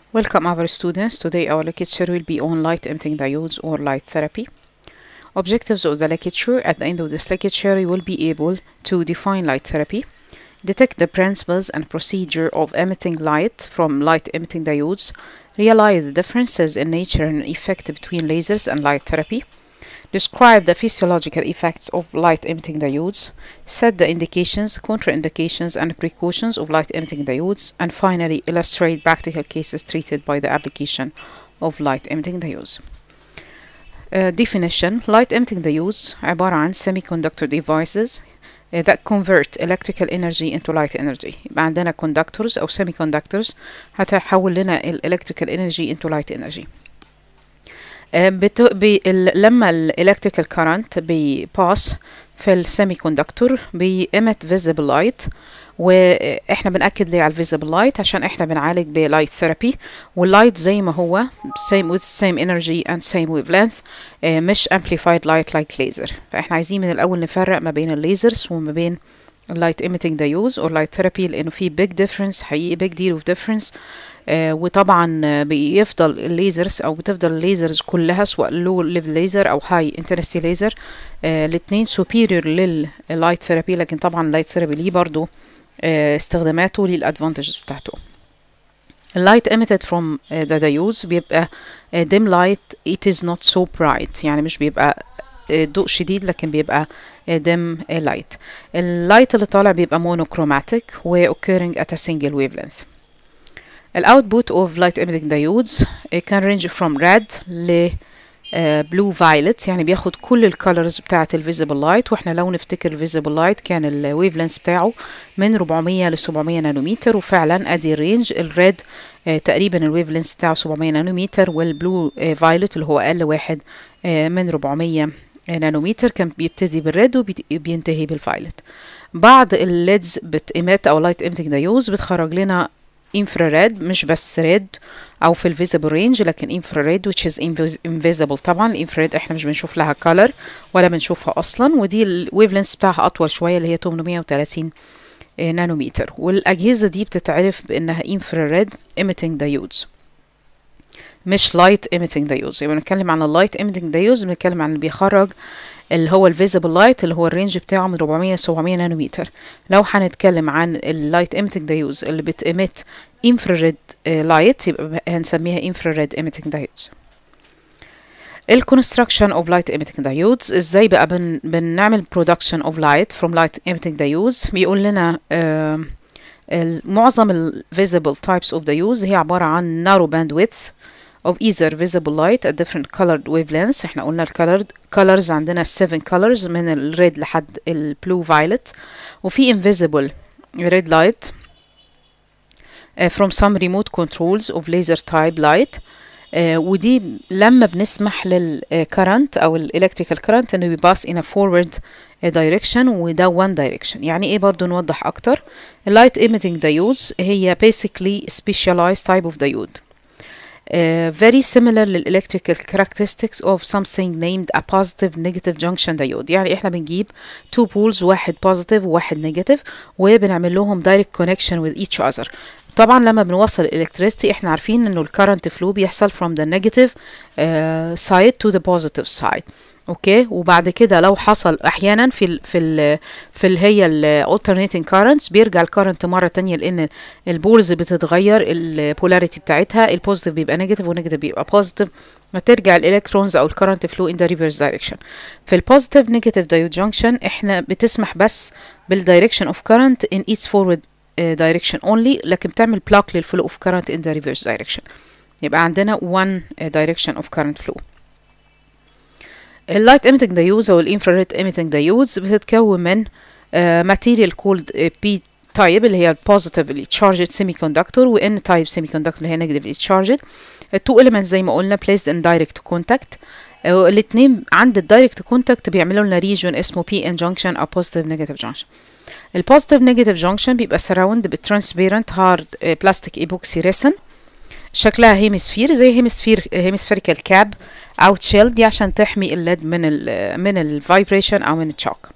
Welcome our students. Today our lecture will be on light emitting diodes or light therapy. Objectives of the lecture. At the end of this lecture, you will be able to define light therapy, detect the principles and procedure of emitting light from light emitting diodes, realize the differences in nature and effect between lasers and light therapy, describe the physiological effects of light emitting diodes, set the indications, contraindications, and precautions of light emitting diodes, and finally illustrate practical cases treated by the application of light emitting diodes. Uh, definition light emitting diodes عبارة عن semiconductor devices uh, that convert electrical energy into light energy يبقى عندنا conductors أو semiconductors هتحول لنا ال electrical energy into light energy آه، بت... بي... ال... لما الالكتريكال كارنت بيباس في السيمي كوندكتور بيemit visible light واحنا بنأكد ليه على الفيزيبل لايت عشان احنا بنعالج بلايت ثيرابي واللايت زي ما هو same with same energy and same wavelength آه، مش amplified light like laser فاحنا عايزين من الاول نفرق ما بين الليزرز وما بين اللايت emitting diodes or light therapy لانه في big difference حقيقي big deal of difference آه وطبعا آه، بيفضل الليزرز او بتفضل الليزرز كلها سواء لو ليفل ليزر او هاي انتنسيتي ليزر الاثنين superior لللايت ثيرابي لكن طبعا اللايت ثيرابي ليه برضو آه استخداماته ليه الادفانتجز بتاعته اللايت emitted from uh, the diodes بيبقى uh, dim light it is not so bright يعني مش بيبقى uh, ضوء شديد لكن بيبقى uh, dim uh, light اللايت اللي طالع بيبقى monochromatic و occurring at a single wavelength الاوتبوت of light emitting diodes it can range from red ل بلو فايلت يعني بياخد كل الكالرز بتاعه الفيزيبل لايت واحنا لو نفتكر الفيزيبل لايت كان الويف لينس بتاعه من 400 ل 700 نانومتر وفعلا ادي الرينج الريد آه تقريبا الويف لينس بتاعه 700 نانومتر والبلو آه فايلت اللي هو اقل واحد آه من 400 نانومتر كان بيبتدي بالريد وبينتهي بالفايلت بعض الليدز بتإمات او لايت ايميتنج دايوز بتخرج لنا infrared مش بس ريد او في الفيزيبل رينج لكن infrared which is invisible طبعا الانفراريد احنا مش بنشوف لها color ولا بنشوفها اصلا ودي الويف لينس بتاعها اطول شويه اللي هي 830 نانومتر والاجهزه دي بتتعرف بانها infrared emitting diodes مش light emitting diodes يبقى بنتكلم عن اللايت emitting diodes بنتكلم عن اللي بيخرج اللي هو الفيزيبل لايت اللي هو الرينج بتاعه من 400 ل 700 نانومتر لو هنتكلم عن اللايت emitting diodes اللي بتemit infrared لايت يبقى هنسميها infrared emitting diodes الكونستراكشن اوف لايت emitting diodes ازاي بقى بن بنعمل production of light from light emitting diodes بيقول لنا آه معظم ال visible types of diodes هي عبارة عن narrow bandwidth of either visible light at different colored wavelengths احنا قلنا الكولرد colors عندنا 7 colors من الريد لحد البلو violet وفي invisible red light uh, from some remote controls of laser type light uh, ودي لما بنسمح للكرنت او الالكتريكال كرنت انه بيباس in a forward direction وده one direction يعني ايه برضو نوضح اكتر اللايت emitting diodes هي basically specialized type of diode Uh, very similar للإلكتريكال characteristics of something named a positive negative junction diode يعني احنا بنجيب two poles واحد positive وواحد negative وبنعمل لهم direct connection with each other طبعا لما بنوصل الالكتريستي احنا عارفين انه الكرنت فلو بيحصل from the negative uh, side to the positive side اوكي وبعد كده لو حصل احيانا في ال في ال في اللي هي الالترنيتنج كارنتس بيرجع الكارنت مره تانية لان البولز بتتغير البولاريتي بتاعتها البوزيتيف بيبقى نيجاتيف والنيجاتيف بيبقى بوزيتيف فترجع الالكترونز او الكرنت فلو ان ذا ريفرس دايركشن في البوزيتيف نيجاتيف دايود جانكشن احنا بتسمح بس بالدايركشن اوف كارنت ان ايتس فورورد دايركشن اونلي لكن بتعمل بلوك للفلو اوف كارنت ان ذا ريفرس دايركشن يبقى عندنا one direction of current flow اللايت emitting diodes او الانفراريد emitting diodes بتتكون من ماتيريال كولد بي تايب اللي هي positively charged semiconductor و n type semiconductor اللي هي negatively charged التو elements زي ما قلنا placed in direct contact الاثنين عند الدايركت كونتاكت بيعملوا لنا ريجون اسمه بي ان جانكشن او بوزيتيف نيجاتيف جانكشن البوزيتيف نيجاتيف جانكشن بيبقى سراوند بترانسبيرنت هارد بلاستيك ايبوكسي ريسن شكلها هيمسفير زي هيمسفير هيمسفيريكال كاب او تشيل دي عشان تحمي الليد من ال من الفايبريشن او من الشوك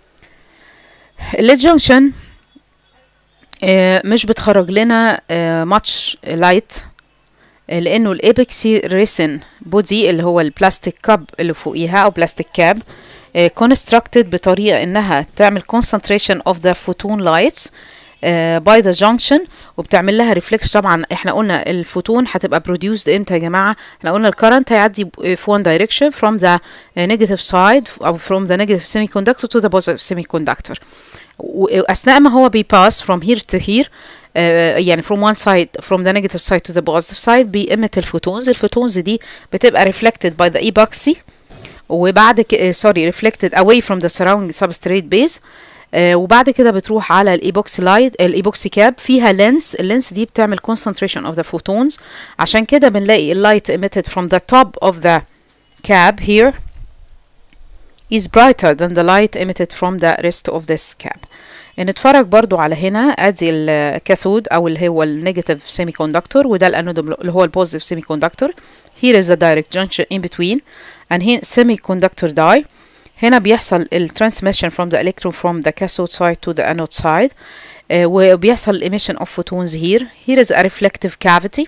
الليد جانكشن مش بتخرج لنا ماتش لايت لانه الابكسي ريسن بودي اللي هو البلاستيك كاب اللي فوقيها او بلاستيك كاب كونستراكتد بطريقه انها تعمل concentration of the photon lights باي ذا جانكشن وبتعمل لها ريفلكس طبعا احنا قلنا الفوتون هتبقى produced امتى يا جماعه احنا قلنا الكرنت هيعدي في one direction from the negative side او from the negative semiconductor to the positive semiconductor واثناء ما هو بيباس from here to here uh, يعني from one side from the negative side to the positive side بيemit الفوتونز الفوتونز دي بتبقى reflected by the epoxy وبعد كده سوري reflected away from the surrounding substrate base آه وبعد كده بتروح على الايبوكسي لايت الايبوكسي كاب فيها لينس اللينس دي بتعمل concentration of the photons عشان كده بنلاقي اللايت emitted from the top of the cab here is brighter than the light emitted from the rest of this cab نتفرج برضو على هنا ادي الكاثود او اللي هو النيجاتيف سيمي كوندكتور وده الانود اللي هو البوزيتيف سيمي كوندكتور here is the direct junction in between and here semiconductor die هنا بيحصل الترانسميشن from the electron from the cathode side to the anode side uh, وبيحصل emission of photons here here is a reflective cavity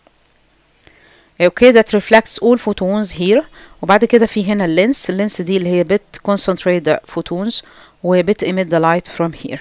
okay that reflects all photons here وبعد كده في هنا اللينس اللينس دي اللي هي بت concentrate the photons وبت emit the light from here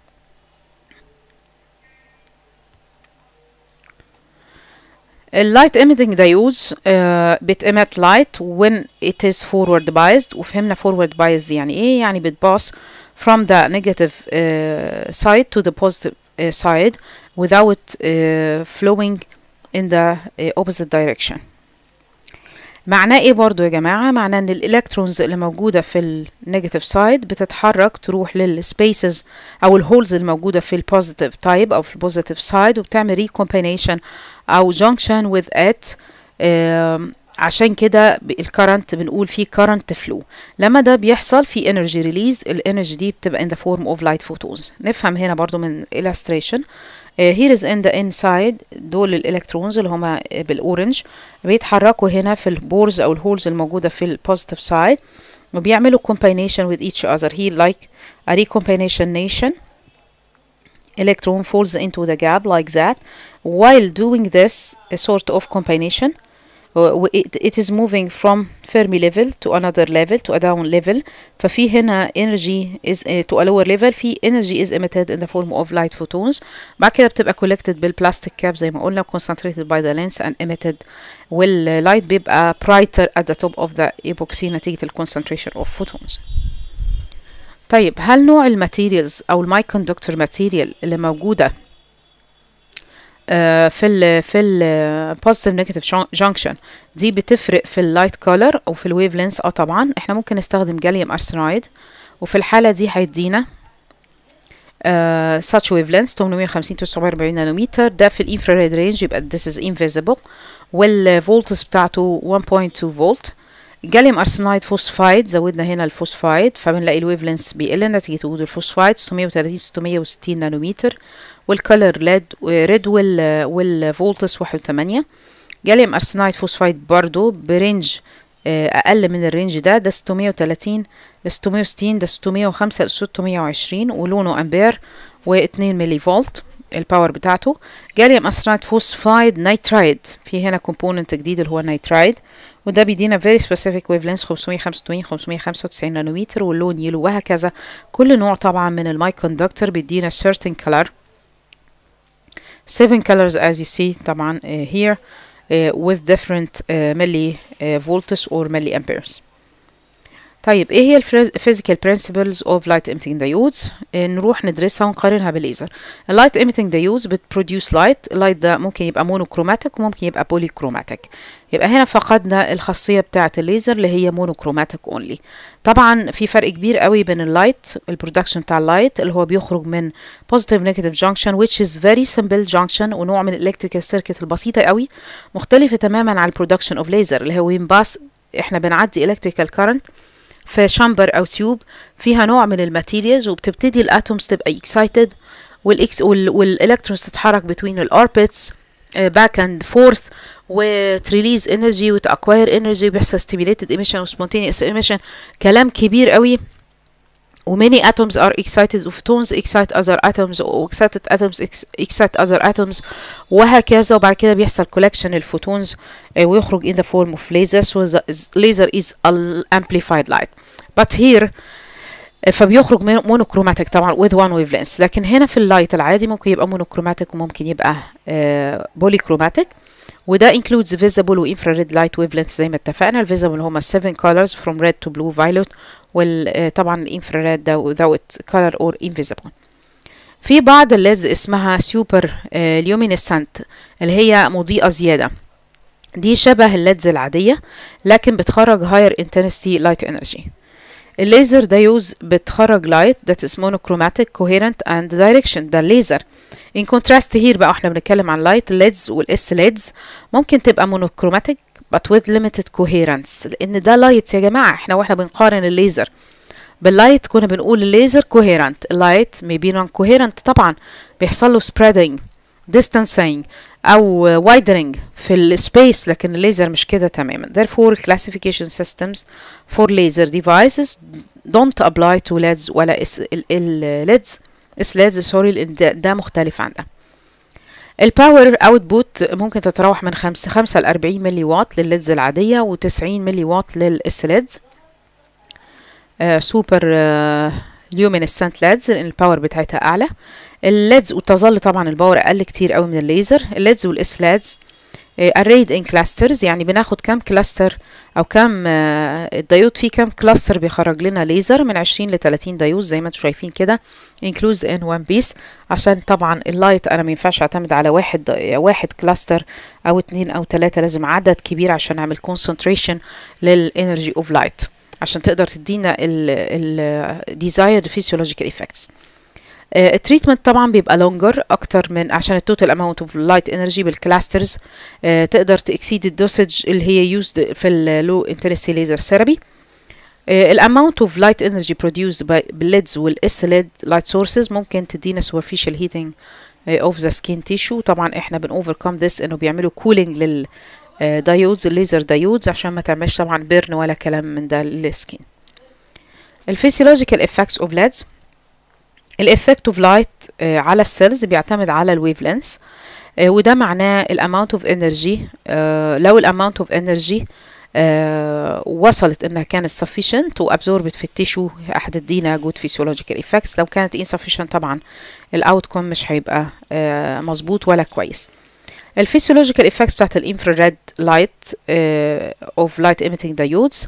اللايت emitting diodes uh, بتemit light when it is forward biased وفهمنا forward biased يعني ايه يعني بتباص from the negative uh, side to the positive uh, side without uh, flowing in the uh, opposite direction معناه ايه برضو يا جماعة معناه ان الالكترونز اللي موجودة في النيجاتيف سايد بتتحرك تروح للسبيسز او الهولز الموجودة في البوزيتيف تايب او في البوزيتيف سايد وبتعمل ريكومبينيشن او junction with it عشان كده الكرنت بنقول فيه current flow لما ده بيحصل في energy released الانرجي دي بتبقى in the form of light photons نفهم هنا برضو من illustration uh, here is in the inside دول الالكترونز اللي هما بالاورنج بيتحركوا هنا في البورز او الهولز الموجوده في البوزيتيف سايد وبيعملوا combination with each other here like a recombination electron falls into the gap like that while doing this a sort of combination uh, it, it is moving from Fermi level to another level to a down level ففي هنا energy is uh, to a lower level في energy is emitted in the form of light photons بعد كده بتبقى collected بالبلاستيك كاب زي ما قلنا concentrated by the lens and emitted واللايت بيبقى brighter at the top of the epoxy نتيجة ال concentration of photons طيب هل نوع الماتيريالز او الماي كوندكتور ماتيريال اللي موجوده آه في ال في ال positive negative junction دي بتفرق في اللايت كولر او في الويف لينس اه طبعا احنا ممكن نستخدم جاليوم ارسنايد وفي الحاله دي هيدينا uh, such wavelengths 850 940 نانومتر ده في الانفراريد رينج يبقى this is invisible والفولتس بتاعته 1.2 فولت جاليوم ارسنايد فوسفايد زودنا هنا الفوسفايد فبنلاقي الويف لينس بيقل نتيجه وجود الفوسفايد 630 660 نانومتر والكالر ليد ريد وال والفولتس 1.8 جاليوم ارسنايد فوسفايد برضو برينج اقل من الرينج ده ده 630 ل 660 ده 605 ل 620 ولونه امبير و2 ملي فولت الباور بتاعته جاليوم ارسنايد فوسفايد نيترايد في هنا كومبوننت جديد اللي هو نيترايد وده بيدينا very specific wavelengths 585 595 نانومتر واللون يلو وهكذا كل نوع طبعا من الماي كوندكتور بيدينا certain color 7 colors as you see طبعا uh, here uh, with different uh, milli uh, volts or milli amperes طيب ايه هي الفيزيكال principles of light emitting diodes نروح ندرسها ونقارنها بالليزر اللايت emitting diodes بتبروديوس لايت اللايت ده ممكن يبقى مونوكروماتيك وممكن يبقى بوليكروماتيك يبقى هنا فقدنا الخاصية بتاعة الليزر اللي هي مونوكروماتيك اونلي طبعا في فرق كبير قوي بين اللايت البرودكشن بتاع اللايت اللي هو بيخرج من positive negative junction which is very simple junction ونوع من الالكتريكال سيركت البسيطة قوي مختلفة تماما عن البرودكشن اوف ليزر اللي هو ينباس احنا بنعدي الكتريكال كارنت في شامبر او تيوب فيها نوع من الماتيريالز وبتبتدي الاتومز تبقى اكسايتد والاكس والالكترونز تتحرك بين الاربتس باك اند فورث وتريليز انرجي وتاكواير انرجي وبيحصل ستيميليتد ايميشن وسبونتينيوس ايميشن كلام كبير قوي وmany atoms are excited وphotons excite other atoms و excited atoms ex- excite other atoms وهكذا وبعد كده بيحصل collection الفوتونز آه، ويخرج in the form of laser so the laser is an amplified light but here آه، فبيخرج مونوكروماتيك طبعا with one wavelength لكن هنا في اللايت العادي ممكن يبقى مونوكروماتيك وممكن يبقى بوليكروماتيك وده includes visible و infrared light wavelengths زي ما اتفقنا ال visible هما 7 colors from red to blue violet وطبعا الانفراريد ده without color or invisible في بعض الليز اسمها سوبر ليومينسنت اللي هي مضيئة زيادة دي شبه الليدز العادية لكن بتخرج higher intensity light energy الليزر دايوز بتخرج light that is monochromatic coherent and direction ده الليزر in contrast here بقى احنا بنتكلم عن light LEDs والاس LEDs ممكن تبقى monochromatic but with limited coherence لان ده لايت يا جماعة احنا واحنا بنقارن الليزر باللايت كنا بنقول الليزر coherent اللايت may be non-coherent طبعا بيحصل له spreading distancing او widening في السبيس لكن الليزر مش كده تماما therefore classification systems for laser devices don't apply to LEDs ولا اس ال ال LEDs اس LEDs سوري لان ده, ده مختلف عن ده الباور اوتبوت ممكن تتراوح من 5 5 ل 40 ملي واط للليدز العاديه و90 ملي واط للاس ليدز سوبر ليومينسنت ليدز لان الباور بتاعتها اعلى الليدز وتظل طبعا الباور اقل كتير قوي من الليزر الليدز والاس ليدز arrayed in clusters يعني بناخد كام كلاستر او كام الديود فيه كام كلاستر بيخرج لنا ليزر من 20 ل 30 ديود زي ما انتم شايفين كده includes in one piece عشان طبعا اللايت انا ما ينفعش اعتمد على واحد واحد كلاستر او اتنين او تلاتة لازم عدد كبير عشان اعمل concentration للانرجي اوف لايت عشان تقدر تدينا ال desired physiological effects التريتمنت طبعا بيبقى لونجر اكتر من عشان التوتال اماونت اوف لايت انرجي بالكلاسترز تقدر تاكسيد الدوسج اللي هي يوزد في اللو انتنسي ليزر ثيرابي الاماونت اوف لايت انرجي بروديوسد بالليدز والاس ليد لايت سورسز ممكن تدينا سوبرفيشال هيتنج اوف ذا سكين تيشو طبعا احنا بن اوفركم ذس انه بيعملوا كولينج لل دايودز الليزر دايودز عشان ما تعملش طبعا بيرن ولا كلام من ده للسكين الفيسيولوجيكال افكتس اوف ليدز الافكت اوف لايت على السيلز بيعتمد على الويف لينث وده معناه الاماونت اوف انرجي لو الاماونت اوف انرجي وصلت انها كانت sufficient وابزوربت في التيشو هتدينا جود فيسيولوجيكال افكتس لو كانت insufficient طبعا الاوتكم مش هيبقى مظبوط ولا كويس الفيسيولوجيكال افكتس بتاعت الانفراريد لايت اوف لايت ايميتنج دايودز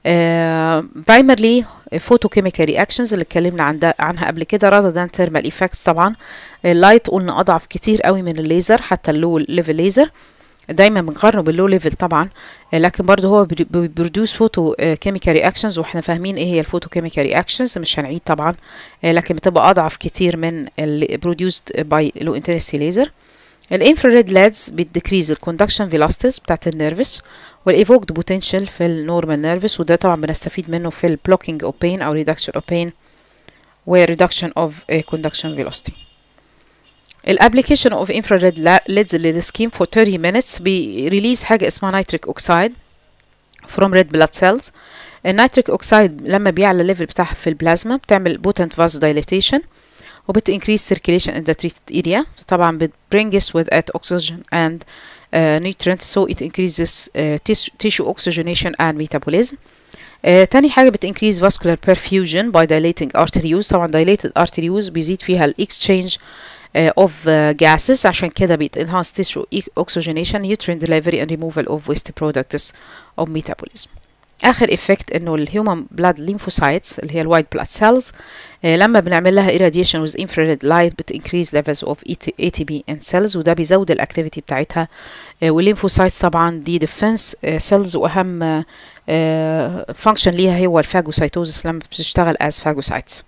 برايمرلي photochemical reactions اللي اتكلمنا عن ده عنها قبل كده rather than thermal effects طبعا اللايت قلنا اضعف كتير قوي من الليزر حتى اللو ليفل ليزر دايما بنقارنه باللو ليفل طبعا لكن برضه هو بيبرودوس فوتو كيميكال رياكشنز واحنا فاهمين ايه هي الفوتو كيميكال رياكشنز مش هنعيد طبعا لكن بتبقى اضعف كتير من اللي produced باي لو انتنسي ليزر الانفراريد لادز بتديكريز الكوندكشن فيلوسيتيز بتاعت النيرفس والايفوكد بوتنشال في النورمال نيرفس وده طبعا بنستفيد منه في البلوكينج اوف بين او ريدكشن اوف بين وريدكشن اوف كوندكشن فيلوسيتي الابليكيشن اوف انفراريد ليدز للسكين فور 30 minutes بيريليز حاجه اسمها نيتريك اوكسايد from red blood cells النيتريك اوكسايد لما بيعلى الليفل بتاعها في البلازما بتعمل potent vasodilation وبت increase circulation in the treated area طبعا بت bring us with it oxygen and uh, nutrients so it increases uh, tissue oxygenation and metabolism uh, تاني حاجة بت increase vascular perfusion by dilating arteries طبعا dilated arteries بيزيد فيها ال exchange uh, of uh, gases عشان كده بيت enhance tissue oxygenation nutrient delivery and removal of waste products of metabolism اخر افكت انه الهيومن بلاد ليمفوسايتس اللي هي الوايت بلاد سيلز لما بنعمل لها irradiation with infrared light بت increase levels of ATP in cells وده بيزود الاكتيفيتي بتاعتها والليمفوسايتس طبعا دي ديفنس سيلز واهم فانكشن ليها هو الفاجوسايتوزس لما بتشتغل as phagocytes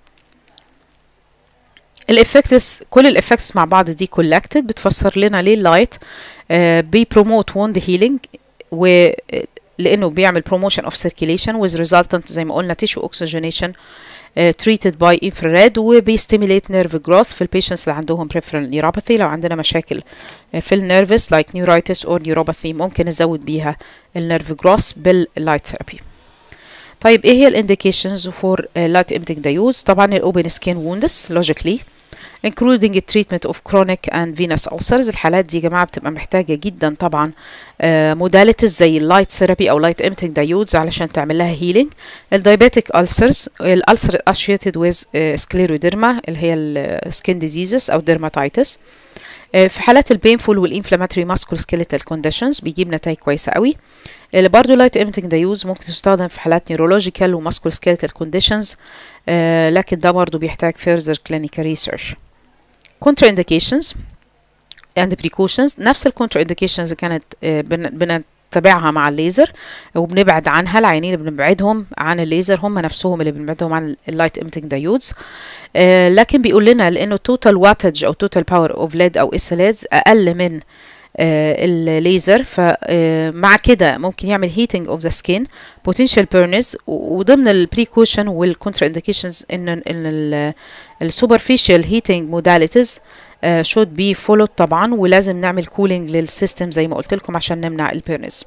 الافكتس كل الافكتس مع بعض دي كولكتد بتفسر لنا ليه اللايت بيبروموت ووند هيلينج و لانه بيعمل promotion of circulation with resultant زي ما قلنا tissue oxygenation uh, treated by infrared وبيستيميليت nerve growth في البيشنتس اللي عندهم peripheral neuropathy لو عندنا مشاكل uh, في النيرفس like neuritis or neuropathy ممكن نزود بيها النيرف growth باللايت ثيرابي طيب ايه هي الانديكيشنز فور لايت ايميتنج دايودز طبعا الاوبن سكين ووندس لوجيكلي including treatment of chronic and venous ulcers الحالات دي يا جماعه بتبقى محتاجه جدا طبعا موداليتيز زي اللايت ثيرابي او لايت ايميتنج دايودز علشان تعمل لها هيلينج الدايابيتيك ulcers الالسر associated with scleroderma اللي هي السكين ديزيزز او dermatitis في حالات البينفول والانفلاماتوري ماسكول سكيليتال كونديشنز بيجيب نتائج كويسه قوي اللي برضه لايت ايميتنج دايوز ممكن تستخدم في حالات نيورولوجيكال وماسكول سكيليتال كونديشنز لكن ده برضه بيحتاج further clinical research contra indications and precautions نفس الكونتر انديكيشنز اللي كانت بنتبعها مع الليزر وبنبعد عنها العينين اللي بنبعدهم عن الليزر هم نفسهم اللي بنبعدهم عن اللايت ايميتنج دايودز لكن بيقول لنا لانه توتال واتج او توتال باور اوف ليد او اس اقل من الليزر فمع كده ممكن يعمل heating of the skin potential burners وضمن البريكوشن والكونترا انديكيشنز ان ان السوبرفيشال heating modalities should be followed طبعا ولازم نعمل cooling للسيستم زي ما قلت لكم عشان نمنع البيرنز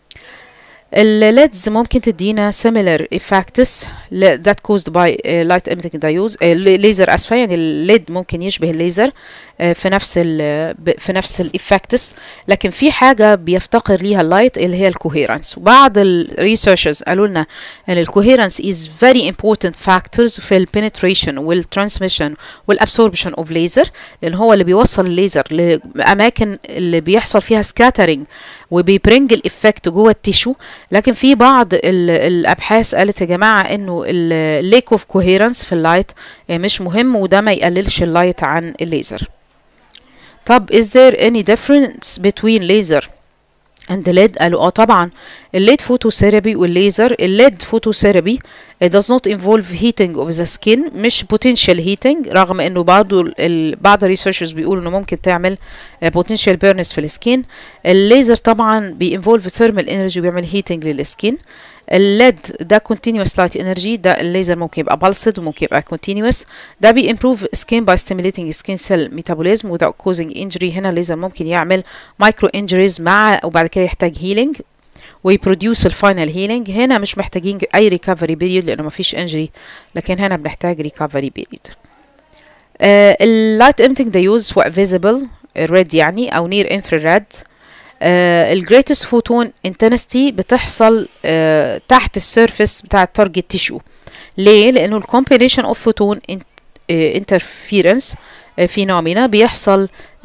الليدز ممكن تدينا similar effects that caused by uh, light emitting diodes uh, laser اسفه يعني الليد ممكن يشبه الليزر uh, في نفس ال في نفس الافكتس لكن في حاجه بيفتقر ليها اللايت اللي هي الكوهيرنس وبعض الريسيرشرز قالوا لنا ان الكوهيرنس is very important factors في البنتريشن والترانسميشن والابسوربشن اوف ليزر لان هو اللي بيوصل الليزر لاماكن اللي بيحصل فيها سكاترينج وبيبرنج الافكت جوه التيشو لكن في بعض الابحاث قالت يا جماعه انه الليك اوف كوهيرنس في اللايت مش مهم وده ما يقللش اللايت عن الليزر طب is there any difference between laser and LED قالوا اه طبعا الليد فوتوثيرابي والليزر الليد فوتوثيرابي does not involve heating of the skin مش potential heating رغم انه برضه بعض الريسيرشرز بيقولوا انه ممكن تعمل potential burns في السكين الليزر طبعا بينفولف thermal energy وبيعمل heating للسكين الليد ده continuous light energy ده الليزر ممكن يبقى pulsed وممكن يبقى continuous ده بي improve skin by stimulating skin cell metabolism without causing injury هنا الليزر ممكن يعمل micro injuries مع وبعد كده يحتاج healing ويبروديوس الفاينل هيلينج هنا مش محتاجين اي ريكفري بيريود لانه مفيش انجري لكن هنا بنحتاج ريكفري بيريود اللايت ايميتنج دايوز سواء فيزيبل ريد يعني او نير انفراريد الجريتست فوتون انتنستي بتحصل uh, تحت السيرفيس بتاع التارجت تيشو ليه لانه الكومبينيشن اوف فوتون انترفيرنس فينومينا بيحصل uh,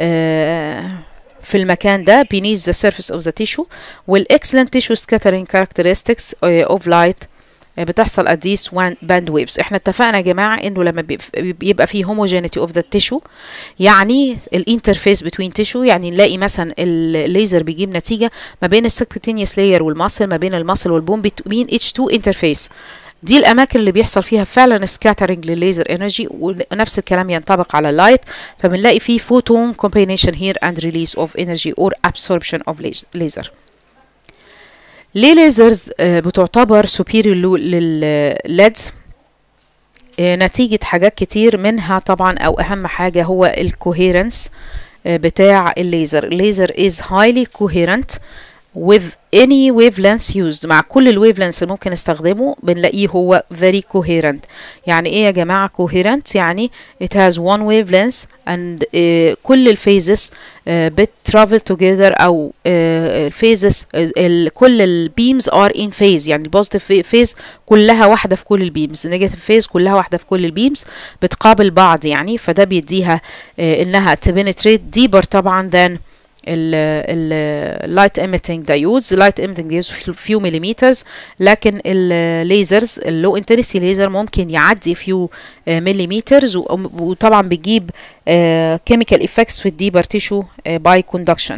في المكان ده beneath the surface of the tissue والexcellent tissue scattering characteristics uh, of light بتحصل at these one band waves احنا اتفقنا يا جماعة انه لما بيبقى فيه homogeneity of the tissue يعني الانترفيس between tissue يعني نلاقي مثلا الليزر بيجيب نتيجة ما بين السكبتينيوس layer والماسل ما بين الماسل والبون between each two interface دي الاماكن اللي بيحصل فيها فعلا سكاترنج للليزر انرجي ونفس الكلام ينطبق على اللايت فبنلاقي فيه فوتون كومبينيشن هير اند ريليز اوف انرجي اور ابسوربشن اوف ليزر ليه ليزرز بتعتبر superior للليدز نتيجة حاجات كتير منها طبعا او اهم حاجة هو الكوهيرنس بتاع الليزر الليزر is highly coherent with any wavelengths used مع كل الويف لينس اللي ممكن نستخدمه بنلاقيه هو very coherent يعني ايه يا جماعة coherent يعني it has one wavelength and uh, كل الفيزز uh, بترافل together او الفيزز uh, كل البيمز are in phase يعني البوزيتيف فيز كلها واحدة في كل البيمز النيجاتيف فيز كلها واحدة في كل البيمز بتقابل بعض يعني فده بيديها انها تبنتريت ديبر طبعا than اللايت ايميتنج دايودز اللايت ايميتنج دايودز فيو مليمترز لكن الليزرز اللو انتنسي ليزر ممكن يعدي فيو مليمترز وطبعا بيجيب كيميكال افكتس في الديبر تيشو باي كوندكشن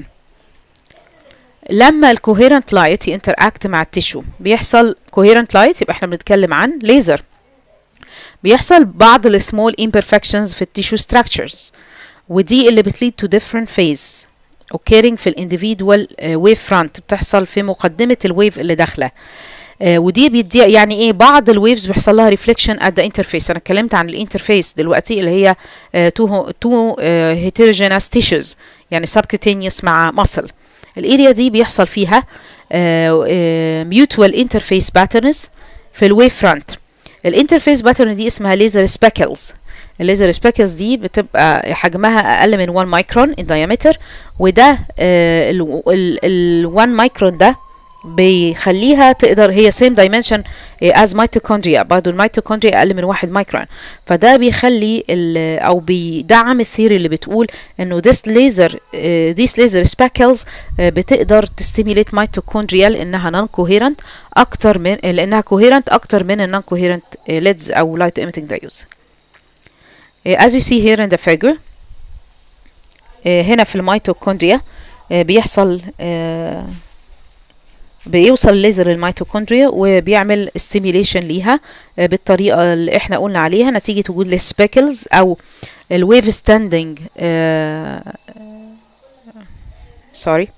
لما الكوهيرنت لايت ينتراكت مع التيشو بيحصل كوهيرنت لايت يبقى احنا بنتكلم عن ليزر بيحصل بعض السمول imperfections في التيشو structures ودي اللي بتليد to different phase occurring في الانديفيدوال ويف فرونت بتحصل في مقدمة الويف اللي داخلة uh, ودي بيدي يعني ايه بعض الويفز بيحصل لها ريفليكشن ات ذا انترفيس انا اتكلمت عن الانترفيس دلوقتي اللي هي تو تو هيتروجينوس تيشوز يعني سبكتينيوس مع مصل الاريا دي بيحصل فيها ميوتوال انترفيس باترنز في الويف فرونت الانترفيس باترن دي اسمها ليزر سبيكلز الليزر سبيكلز دي بتبقى حجمها اقل من 1 مايكرون in diameter وده ال 1 مايكرون ده بيخليها تقدر هي same dimension as mitochondria برضه الميتوكوندريا اقل من واحد مايكرون فده بيخلي او بيدعم الثيوري اللي بتقول انه this laser uh, these laser speckles uh, بتقدر تستيميليت ميتوكوندريا لانها نون كوهيرنت اكتر من لانها كوهيرنت اكتر من النون كوهيرنت ليدز او light emitting diodes as you see here in the figure هنا في الميتوكوندريا بيحصل بيوصل الليزر الميتوكوندريا وبيعمل ستيميليشن ليها بالطريقه اللي احنا قلنا عليها نتيجه وجود السبيكلز او الويف ستاندنج سوري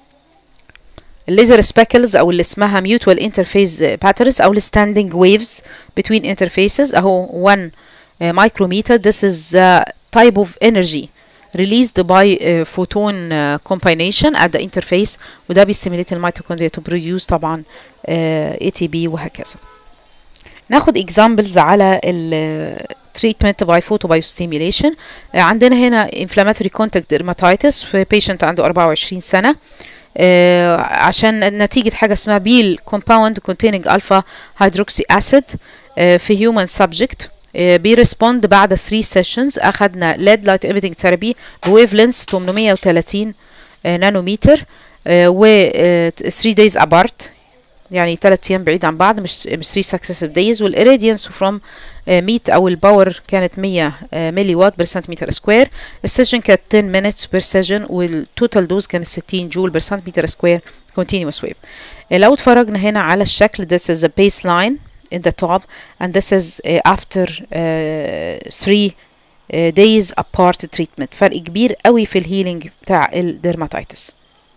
الليزر سبيكلز او اللي اسمها mutual interface patterns او الستاندنج waves between interfaces اهو 1 micrometer this is a type of energy released by uh, photon uh, combination at the interface وده بيستيميليت الميتوكوندريا to produce طبعا uh, ATP وهكذا ناخد examples على ال treatment by photobiostimulation uh, عندنا هنا inflammatory contact dermatitis في patient عنده 24 سنة uh, عشان نتيجة حاجة اسمها بيل compound containing alpha hydroxy acid uh, في human subject بيرسبوند بعد 3 سيشنز اخدنا ليد لايت ايميتنج ثيرابي بويف لينس 830 نانومتر و 3 دايز ابارت يعني 3 ايام بعيد عن بعض مش مش 3 سكسيسيف دايز والاريديانس فروم 100 او الباور كانت 100 ملي وات بير سنتيمتر سكوير السيشن كانت 10 مينتس بير سيشن والتوتال دوز كانت 60 جول بير سنتيمتر سكوير continuous wave لو اتفرجنا هنا على الشكل this is a baseline in the top and this is uh, after uh, three uh, days apart treatment فرق كبير قوي في الهيلينج بتاع الديرماتيتس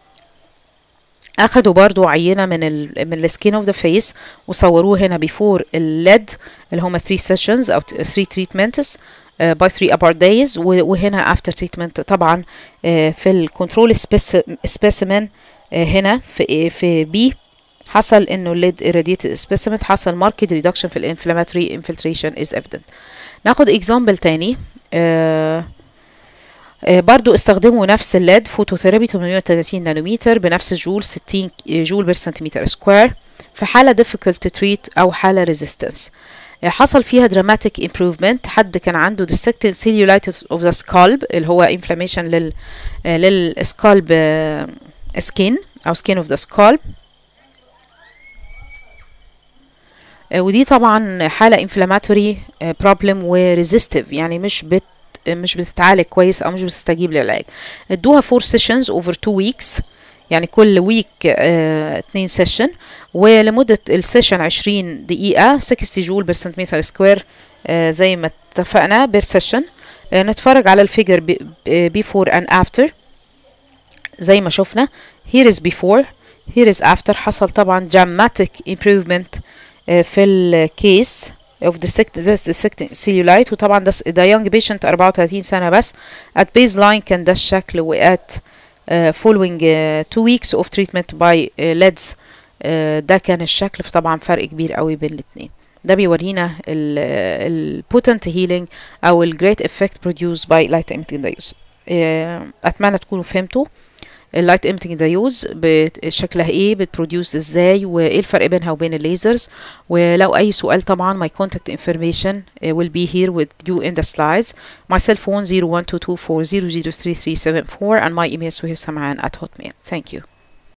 اخدوا برضو عينة من ال من السكين اوف ذا فيس وصوروه هنا بيفور الليد اللي هما 3 sessions او 3 treatments uh, by 3 apart days وهنا after treatment طبعا uh, في الكنترول specimen uh, هنا في في بي حصل انه الليد irradiated specimen حصل marked reduction في الانفلاماتوري infiltration is evident ناخد example تاني آه آه برضو استخدموا نفس الليد فوتوثيرابي 830 نانومتر بنفس الجول 60 جول بير سنتيمتر سكوير في حالة difficult to treat أو حالة resistance آه حصل فيها dramatic improvement حد كان عنده dissected cellulitis of the scalp اللي هو inflammation لل آه للسكالب skin أو skin of the scalp ودي طبعا حالة انفلاماتوري بروبلم وريزيستيف يعني مش بت مش بتتعالج كويس او مش بتستجيب للعلاج ادوها فور سيشنز اوفر تو ويكس يعني كل ويك اتنين سيشن ولمدة السيشن عشرين دقيقة 60 جول بير سنتيمتر سكوير زي ما اتفقنا بير سيشن نتفرج على الفيجر بيفور and after زي ما شفنا here is before here is after حصل طبعا dramatic improvement في الكيس of dissect this dissecting cellulite وطبعا ده ده young patient 34 سنة بس at baseline كان ده الشكل و at uh, following uh, two weeks of treatment by uh, LEDs uh, ده كان الشكل فطبعا فرق كبير قوي بين الاتنين ده بيورينا ال potent healing او ال great effect produced by light emitting diodes uh, اتمنى تكونوا فهمتوا اللايت ايميتنج دايوز شكلها ايه بتبروديوس ازاي وايه الفرق بينها وبين الليزرز ولو اي سؤال طبعا my contact information will be here with you in the slides my cell phone 0122400334 and my email suhail sam'an at hotmail thank you